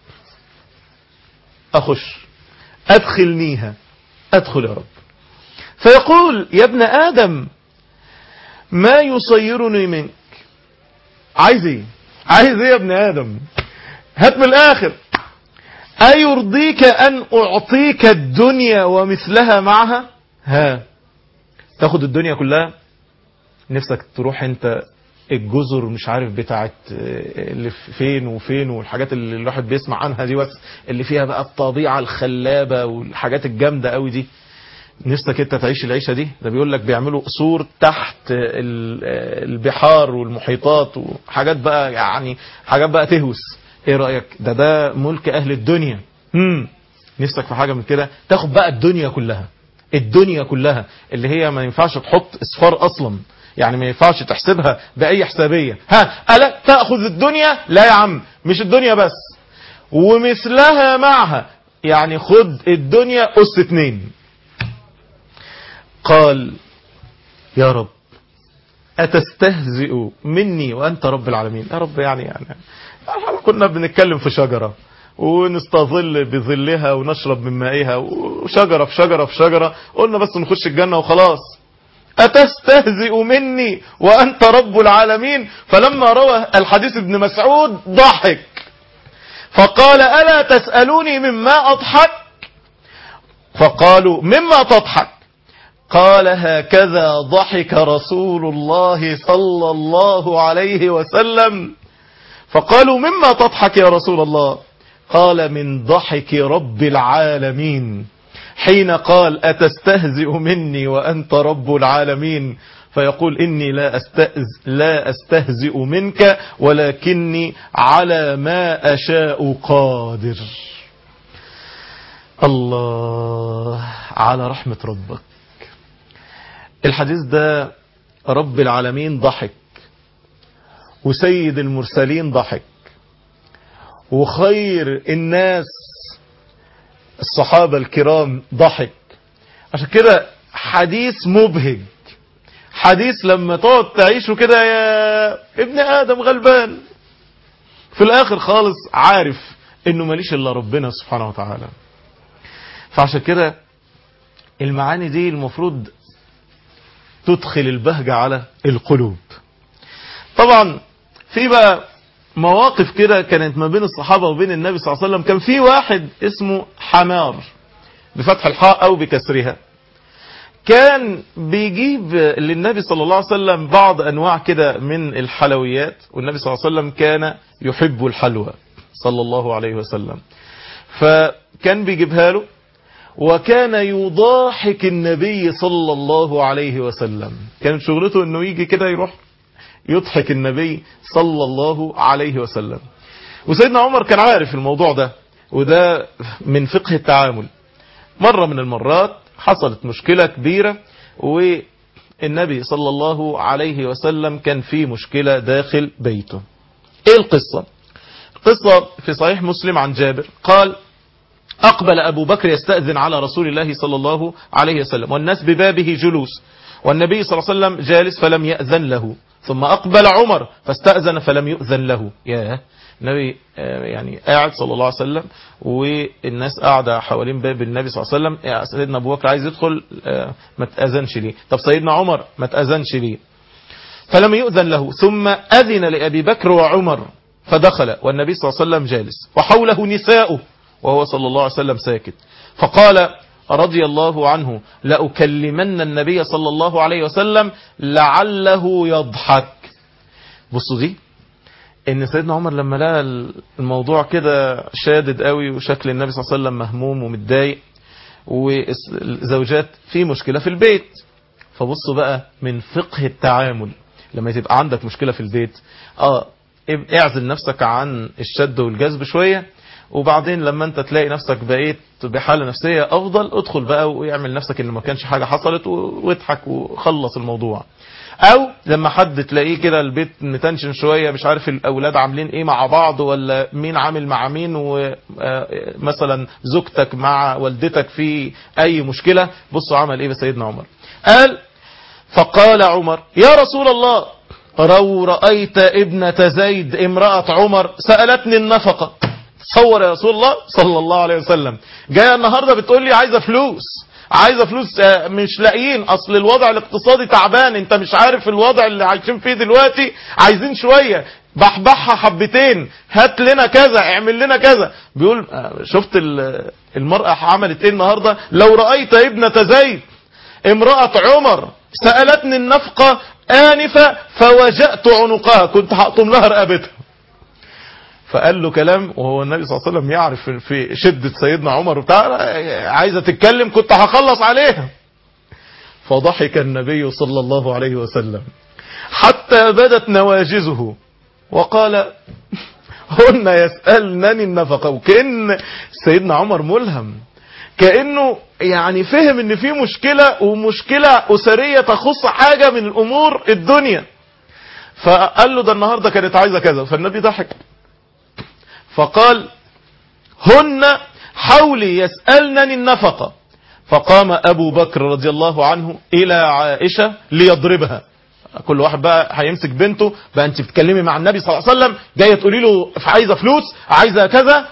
أخش أدخلنيها أدخل يا رب فيقول يا ابن آدم ما يصيرني منك عايز ايه عايز ايه يا ابن آدم هات من الآخر أيرضيك أن أعطيك الدنيا ومثلها معها ها تاخد الدنيا كلها نفسك تروح انت الجزر مش عارف بتاعت اللي فين وفين والحاجات اللي الواحد بيسمع عنها دي بس اللي فيها بقى الطبيعة الخلابة والحاجات الجامدة قوي دي نفسك انت تعيش العيشة دي ده بيقول لك بيعملوا قصور تحت البحار والمحيطات وحاجات بقى يعني حاجات بقى تهوس ايه رأيك ده ده ملك اهل الدنيا هم نفسك في حاجة من كده تاخد بقى الدنيا كلها الدنيا كلها اللي هي ما ينفعش تحط اصفار اصلا يعني ما ينفعش تحسبها بأي حسابية ها ألا تأخذ الدنيا لا يا عم مش الدنيا بس ومثلها معها يعني خد الدنيا أس اتنين قال يا رب أتستهزئ مني وأنت رب العالمين يا رب يعني يعني كنا بنتكلم في شجرة ونستظل بظلها ونشرب من مائها وشجرة في شجرة في شجرة قلنا بس نخش الجنة وخلاص أتستهزئ مني وأنت رب العالمين فلما روى الحديث ابن مسعود ضحك فقال ألا تسألوني مما أضحك فقالوا مما تضحك قال هكذا ضحك رسول الله صلى الله عليه وسلم فقالوا مما تضحك يا رسول الله قال من ضحك رب العالمين حين قال أتستهزئ مني وأنت رب العالمين فيقول إني لا, أستهز لا أستهزئ منك ولكني على ما أشاء قادر الله على رحمة ربك الحديث ده رب العالمين ضحك وسيد المرسلين ضحك وخير الناس الصحابة الكرام ضحك عشان كده حديث مبهج حديث لما تقعد تعيشه كده يا ابن آدم غلبان في الآخر خالص عارف انه ماليش الا ربنا سبحانه وتعالى فعشان كده المعاني دي المفروض تدخل البهجة على القلوب طبعا في بقى مواقف كده كانت ما بين الصحابة وبين النبي صلى الله عليه وسلم كان في واحد اسمه حمار بفتح الحاء او بكسرها كان بيجيب للنبي صلى الله عليه وسلم بعض انواع كده من الحلويات والنبي صلى الله عليه وسلم كان يحب الحلوى صلى الله عليه وسلم فكان بيجيبها له وكان يضاحك النبي صلى الله عليه وسلم كانت شغلته انه يجي كده يروح يضحك النبي صلى الله عليه وسلم وسيدنا عمر كان عارف الموضوع ده وده من فقه التعامل مرة من المرات حصلت مشكلة كبيرة والنبي صلى الله عليه وسلم كان في مشكلة داخل بيته ايه القصة القصة في صحيح مسلم عن جابر قال أقبل أبو بكر يستأذن على رسول الله صلى الله عليه وسلم والناس ببابه جلوس والنبي صلى الله عليه وسلم جالس فلم يأذن له ثم أقبل عمر فاستأذن فلم يؤذن له ياه النبي يعني قاعد صلى الله عليه وسلم والناس قاعدة حوالين باب النبي صلى الله عليه وسلم يا سيدنا أبو بكر عايز يدخل ما تأذنش ليه طب سيدنا عمر ما تأذنش ليه فلم يؤذن له ثم أذن لأبي بكر وعمر فدخل والنبي صلى الله عليه وسلم جالس وحوله نساؤه وهو صلى الله عليه وسلم ساكت فقال رضي الله عنه لأكلمن النبي صلى الله عليه وسلم لعله يضحك بصوا دي ان سيدنا عمر لما لقى الموضوع كده شادد قوي وشكل النبي صلى الله عليه وسلم مهموم ومتضايق والزوجات في مشكلة في البيت فبصوا بقى من فقه التعامل لما تبقى عندك مشكلة في البيت اه اعزل نفسك عن الشد والجذب شوية وبعدين لما انت تلاقي نفسك بقيت بحالة نفسية افضل ادخل بقى ويعمل نفسك ان ما كانش حاجة حصلت واضحك وخلص الموضوع او لما حد تلاقيه كده البيت متنشن شوية مش عارف الاولاد عاملين ايه مع بعض ولا مين عامل مع مين ومثلا زوجتك مع والدتك في اي مشكلة بصوا عمل ايه بسيدنا عمر قال فقال عمر يا رسول الله لو رأيت ابنة زيد امرأة عمر سألتني النفقة تصور يا رسول الله صلى الله عليه وسلم جاية النهاردة بتقول لي عايزة فلوس عايزة فلوس مش لاقيين اصل الوضع الاقتصادي تعبان انت مش عارف الوضع اللي عايشين فيه دلوقتي عايزين شوية بحبحها حبتين هات لنا كذا اعمل لنا كذا بيقول شفت المرأة عملت ايه النهاردة لو رأيت ابنة زيد امرأة عمر سألتني النفقة آنفة فوجأت عنقها كنت هقطم لها رقبتها فقال له كلام وهو النبي صلى الله عليه وسلم يعرف في شدة سيدنا عمر بتاع عايزة تتكلم كنت هخلص عليها فضحك النبي صلى الله عليه وسلم حتى بدت نواجزه وقال هن يسألنني النفقة وكأن سيدنا عمر ملهم كأنه يعني فهم ان في مشكلة ومشكلة أسرية تخص حاجة من الأمور الدنيا فقال له ده النهاردة كانت عايزة كذا فالنبي ضحك فقال هن حولي يسألنني النفقة فقام أبو بكر رضي الله عنه إلى عائشة ليضربها كل واحد بقى هيمسك بنته بقى انت بتكلمي مع النبي صلى الله عليه وسلم جايه تقولي له عايزه فلوس عايزه كذا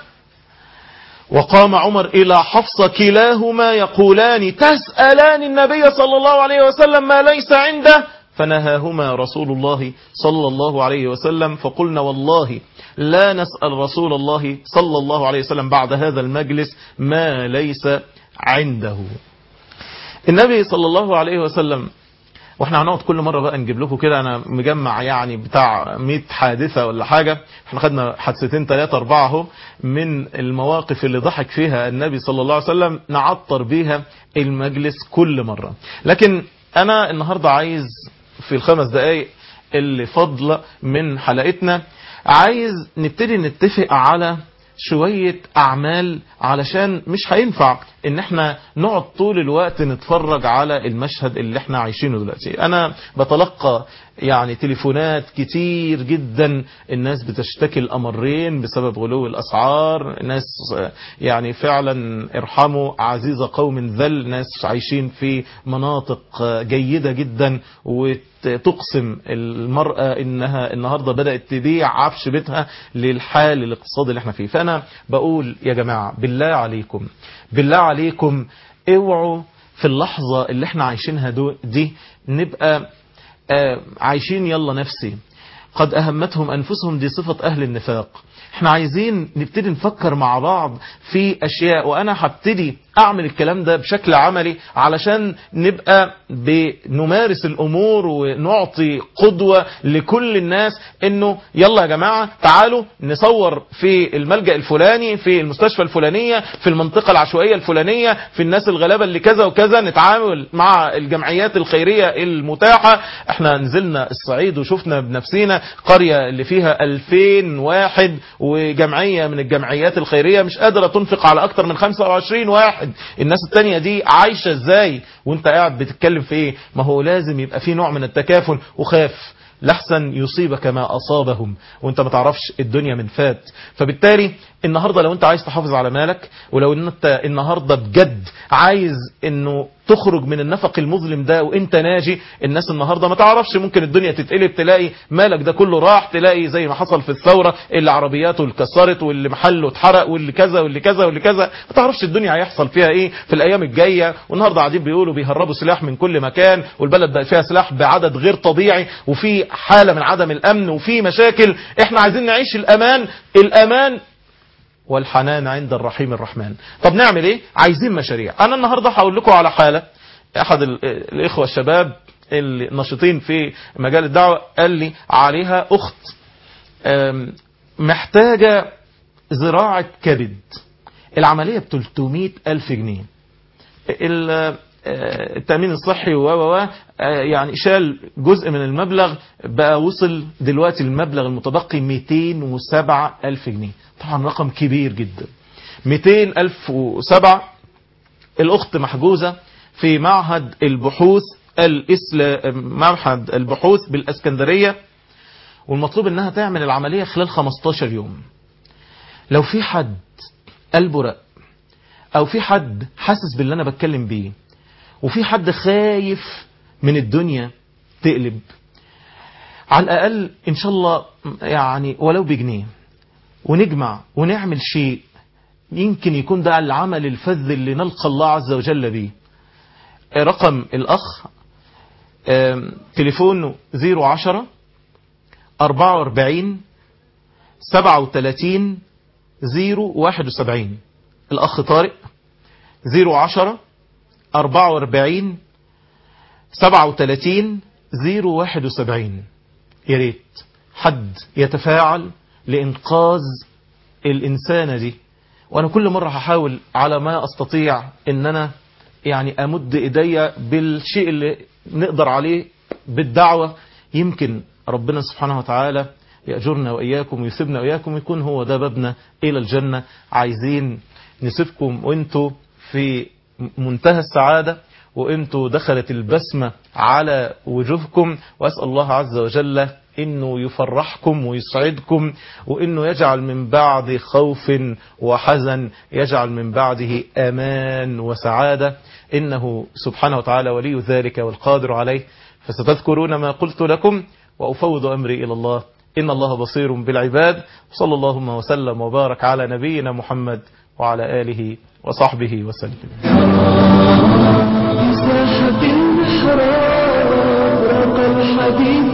وقام عمر إلى حفصة كلاهما يقولان تسألان النبي صلى الله عليه وسلم ما ليس عنده فنهاهما رسول الله صلى الله عليه وسلم فقلنا والله لا نسأل رسول الله صلى الله عليه وسلم بعد هذا المجلس ما ليس عنده النبي صلى الله عليه وسلم واحنا هنقعد كل مرة بقى نجيب لكم كده انا مجمع يعني بتاع 100 حادثة ولا حاجة احنا خدنا حادثتين ثلاثة اربعة اهو من المواقف اللي ضحك فيها النبي صلى الله عليه وسلم نعطر بيها المجلس كل مرة لكن انا النهاردة عايز في الخمس دقايق اللي فضل من حلقتنا عايز نبتدي نتفق على شوية أعمال علشان مش هينفع ان احنا نقعد طول الوقت نتفرج على المشهد اللي احنا عايشينه دلوقتي انا بتلقى يعني تليفونات كتير جدا الناس بتشتكي الامرين بسبب غلو الاسعار ناس يعني فعلا ارحموا عزيز قوم ذل ناس عايشين في مناطق جيدة جدا تقسم المرأة انها النهاردة بدأت تبيع عفش بيتها للحال الاقتصادي اللي احنا فيه فانا بقول يا جماعة بالله عليكم بالله عليكم اوعوا في اللحظة اللي احنا عايشينها دي نبقى آه عايشين يلا نفسي قد أهمتهم أنفسهم دي صفة أهل النفاق احنا عايزين نبتدي نفكر مع بعض في أشياء وأنا هبتدي أعمل الكلام ده بشكل عملي علشان نبقى بنمارس الأمور ونعطي قدوة لكل الناس إنه يلا يا جماعة تعالوا نصور في الملجأ الفلاني في المستشفى الفلانية في المنطقة العشوائية الفلانية في الناس الغلابة اللي كذا وكذا نتعامل مع الجمعيات الخيرية المتاحة احنا نزلنا الصعيد وشفنا بنفسنا قرية اللي فيها 2000 واحد وجمعية من الجمعيات الخيرية مش قادرة تنفق على أكتر من 25 واحد الناس التانية دي عايشة ازاي وانت قاعد بتتكلم في ايه ما هو لازم يبقى في نوع من التكافل وخاف لحسن يصيبك ما أصابهم وانت ما تعرفش الدنيا من فات فبالتالي النهاردة لو انت عايز تحافظ على مالك ولو انت النهاردة بجد عايز انه تخرج من النفق المظلم ده وانت ناجي الناس النهاردة ما تعرفش ممكن الدنيا تتقلب تلاقي مالك ده كله راح تلاقي زي ما حصل في الثورة اللي عربياته اتكسرت واللي محله اتحرق واللي كذا واللي كذا واللي كذا ما تعرفش الدنيا هيحصل فيها ايه في الايام الجاية والنهاردة قاعدين بيقولوا بيهربوا سلاح من كل مكان والبلد بقى فيها سلاح بعدد غير طبيعي وفي حالة من عدم الامن وفي مشاكل احنا عايزين نعيش الامان الامان والحنان عند الرحيم الرحمن طب نعمل ايه عايزين مشاريع انا النهاردة هقول لكم على حالة احد الاخوة الشباب الناشطين في مجال الدعوة قال لي عليها اخت محتاجة زراعة كبد العملية ب 300 ألف جنيه التأمين الصحي و و يعني شال جزء من المبلغ بقى وصل دلوقتي المبلغ المتبقي 207 ألف جنيه طبعا رقم كبير جدا 200 ألف وسبعة الأخت محجوزة في معهد البحوث الإسلام معهد البحوث بالأسكندرية والمطلوب انها تعمل العملية خلال 15 يوم لو في حد قلبه رق او في حد حاسس باللي انا بتكلم بيه وفي حد خايف من الدنيا تقلب على الاقل ان شاء الله يعني ولو بجنيه ونجمع ونعمل شيء يمكن يكون ده العمل الفذ اللي نلقى الله عز وجل به رقم الأخ تليفونه 010 44 37 071 الأخ طارق 010 44 37 071 يا ريت حد يتفاعل لإنقاذ الإنسانة دي وأنا كل مرة هحاول على ما أستطيع إن أنا يعني أمد إيديا بالشيء اللي نقدر عليه بالدعوة يمكن ربنا سبحانه وتعالى يأجرنا وإياكم ويسيبنا وإياكم يكون هو ده بابنا إلى الجنة عايزين نسيبكم وانتوا في منتهى السعادة وانتوا دخلت البسمة على وجوهكم وأسأل الله عز وجل انه يفرحكم ويسعدكم وانه يجعل من بعد خوف وحزن يجعل من بعده امان وسعادة انه سبحانه وتعالى ولي ذلك والقادر عليه فستذكرون ما قلت لكم وافوض امري الى الله ان الله بصير بالعباد صلى اللهم وسلم وبارك على نبينا محمد وعلى اله وصحبه وسلم مساحة المحراب رق الحديث